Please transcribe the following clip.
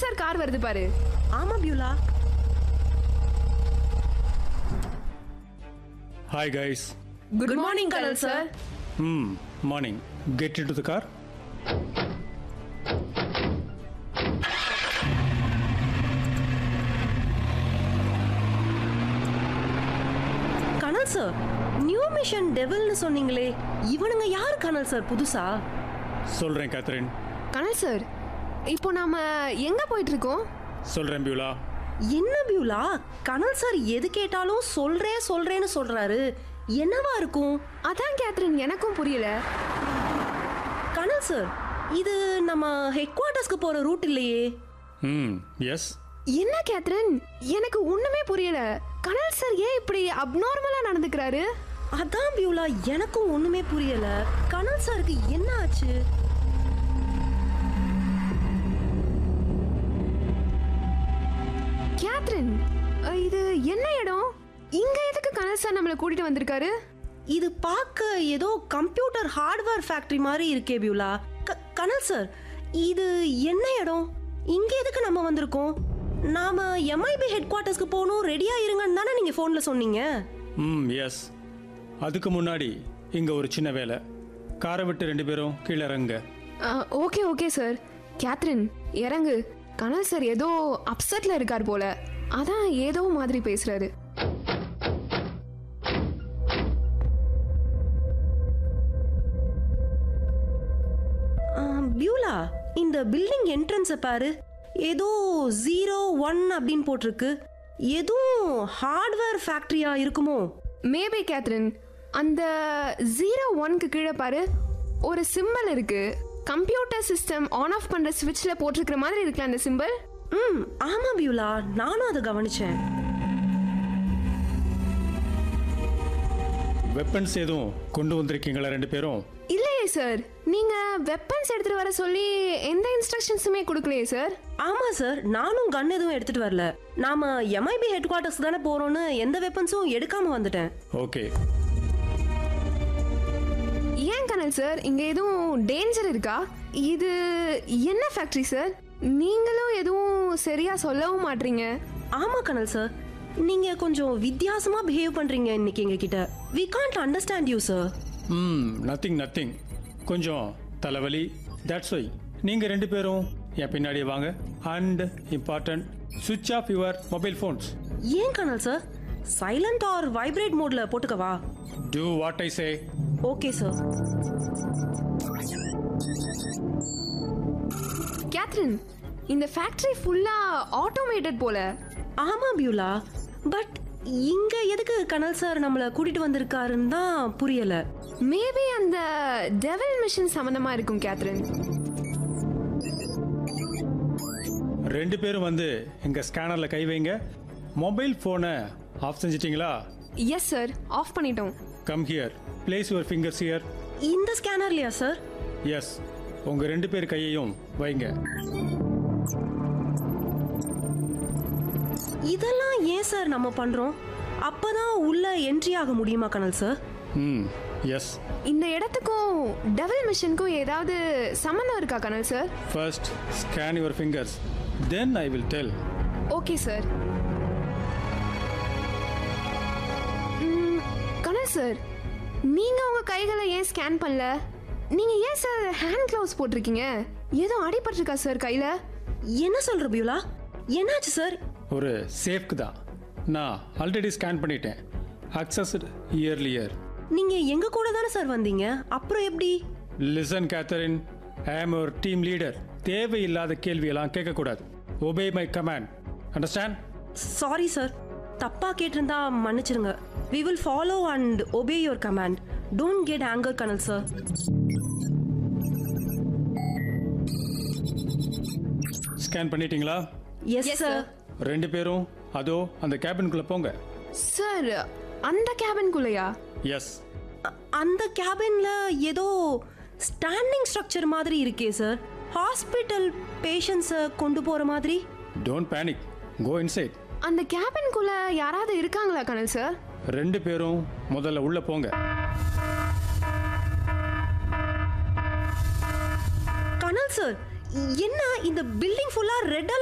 Sir car வருது பாரு ஆமா Beulah Hi guys. Good morning colonel sir Hmm, morning. Get into the car. Colonel sir new mission டெவில்னு சொன்னீங்களே இவனுங்க யாரு கனல் சார் புதுசா சொல்றேன் கேத்ரின் கனல் சார் இப்போ நாம எங்க போயிட்டு இருக்கோம் சொல்றேன் பியூலா என்ன பியூலா கனல் சார் எது கேட்டாலும் சொல்றேன் சொல்றேன்னு சொல்றாரு என்னவா இருக்கும் அதான் கேத்ரின் எனக்கும் புரியல கனல் சார் இது நம்ம ஹெட் குவார்ட்டர்ஸ்க்கு போற ரூட் இல்லையே ம் எஸ் என்ன கேத்ரின் எனக்கு ஒண்ணுமே புரியல கனல் சார் ஏன் இப்படி அப்நார்மலா நடந்துக்கிறாரு அதான் பியூலா எனக்கும் ஒண்ணுமே புரியல கனல் சாருக்கு என்ன ஆச்சு கேத்ரின் அஹ், இது என்ன இடம் இங்க எதுக்கு கனல் சார் நம்மளை கூட்டிட்டு வந்திருக்காரு இது பார்க்க ஏதோ கம்ப்யூட்டர் ஹார்ட்வேர் ஃபேக்டரி மாதிரி இருக்கே பியூலா க- கனல் சார் இது என்ன இடம் இங்க எதுக்கு நம்ம வந்திருக்கோம் நாம எம்ஐபி ஹெட் குவார்ட்டர்ஸ்க்கு போகணும் ரெடியா இருங்கன்னு தானே நீங்க போன்ல சொன்னீங்க ம் எஸ் அதுக்கு முன்னாடி இங்க ஒரு சின்ன வேலை காரை விட்டு ரெண்டு பேரும் கீழே இறங்குங்க ஓகே ஓகே சார் கேத்ரின் இறங்கு கனல் சார் ஏதோ அப்செட்ல இருக்கார் போல அதான் ஏதோ மாதிரி பேசுறாரு ஆ, பியூலா இந்த பில்டிங் என்ட்ரன்ஸை பாரு ஏதோ ஜீரோ ஒன் அப்படின்னு போட்டிருக்கு எதுவும் ஹார்ட்வேர் ஃபேக்டரியா இருக்குமோ மேபி கேத்ரின் அந்த ஜீரோ ஒன்க்கு கீழே பாரு ஒரு சிம்பல் இருக்கு கம்ப்யூட்டர் சிஸ்டம் ஆன் ஆஃப் பண்ற ஸ்விட்ச்ல போட்டிருக்கிற மாதிரி இருக்குல்ல அந்த சிம்பல் ம் ஆமா பியூலா நானும் அதை கவனிச்சேன் வெப்பன்ஸ் எதுவும் கொண்டு வந்திருக்கீங்களா ரெண்டு பேரும் இல்லையே சார் நீங்க வெப்பன்ஸ் எடுத்துட்டு வர சொல்லி எந்த இன்ஸ்ட்ரக்ஷன்ஸுமே கொடுக்கலையே சார் ஆமா சார் நானும் கன் எதுவும் எடுத்துட்டு வரல நாம எம்ஐபி ஹெட் குவார்ட்டர்ஸ் தானே போறோம்னு எந்த வெப்பன்ஸும் எடுக்காம வந்துட்டேன் ஓகே ஏன் கனல் சார் இங்க எதுவும் டேஞ்சர் இருக்கா இது என்ன ஃபேக்டரி சார் நீங்களும் எதுவும் சரியா சொல்லவும் மாட்றீங்க ஆமா கனல் சார் நீங்க கொஞ்சம் வித்தியாசமா பிஹேவ் பண்றீங்க இன்னைக்கு எங்க கிட்ட we can't understand you sir hmm nothing nothing கொஞ்சம் தலைவலி தட்ஸ் ஒய் நீங்க ரெண்டு பேரும் என் பின்னாடி வாங்க அண்ட் இம்பார்ட்டன்ட் சுவிட்ச் ஆஃப் யுவர் மொபைல் ஃபோன்ஸ் ஏன் colonel sir silent or vibrate மோட்ல போட்டுக்கவா do what I say okay sir Catherine இந்த ஃபேக்டரி ஃபுல்லா ஆட்டோமேட்டட் போல ஆமா பியூலா பட் இங்க எதுக்கு கனல் சார் நம்மள கூட்டிட்டு வந்திருக்காருன்னு தான் புரியல மேபி அந்த டெவல் மிஷன் சம்பந்தமா இருக்கும் கேத்ரின் ரெண்டு பேரும் வந்து எங்க ஸ்கேனர்ல கை வைங்க மொபைல் போனை ஆஃப் செஞ்சிட்டீங்களா எஸ் சார் ஆஃப் பண்ணிட்டோம் come here place your fingers here இந்த ஸ்கேனர்லயா சார் எஸ் உங்க ரெண்டு பேர் கையையும் வைங்க இதெல்லாம் ஏன் சார் நம்ம பண்றோம் அப்பதான் உள்ள என்ட்ரி ஆக முடியுமா கனல் சார் ம் எஸ் இந்த இடத்துக்கும் டெவல் மிஷனுக்கும் ஏதாவது சம்மந்தம் இருக்கா colonel sir first scan your fingers then I will tell okay sir hmm, colonel sir நீங்க உங்க கைகளை ஏன் ஸ்கேன் பண்ணல நீங்க ஏன் சார் ஹேண்ட் கிளவுஸ் போட்டிருக்கீங்க ஏதோ அடிபட்டிருக்கா சார் கையில என்ன சொல்ற பியூலா என்னாச்சு சார் ஒரு சேஃப்க்கு தான் நான் ஆல்ரெடி ஸ்கேன் பண்ணிட்டேன் அக்சஸ்டு இயர்லியர் நீங்க எங்க கூட தானே சார் வந்தீங்க அப்புறம் எப்படி லிசன் கேத்தரின் ஐ ஆம் ஒரு டீம் லீடர் தேவையில்லாத கேள்வியெல்லாம் கேட்கக்கூடாது obey my command understand sorry sir தப்பா கேட்டிருந்தா மன்னிச்சிருங்க we will follow and obey your command don't get anger colonel sir scan பண்ணிட்டீங்களா எஸ் Yes, சார் sir. ரெண்டு பேரும் அதோ அந்த கேபினுக்குள்ள போங்க சார் அந்த கேபின்குள்ளையா எஸ் அந்த கேபின்ல ஏதோ ஸ்டாண்டிங் ஸ்ட்ரக்சர் மாதிரி இருக்கே சார் ஹாஸ்பிட்டல் பேஷண்ட்ஸை கொண்டு போற மாதிரி டோன்ட் பேனிக் கோ இன்சைட் அந்த கேபின்குள்ள யாராவது இருக்காங்களா கனல் சார் ரெண்டு பேரும் முதல்ல உள்ள போங்க கனல் சார் என்ன இந்த பில்டிங் ஃபுல்லா ரெட்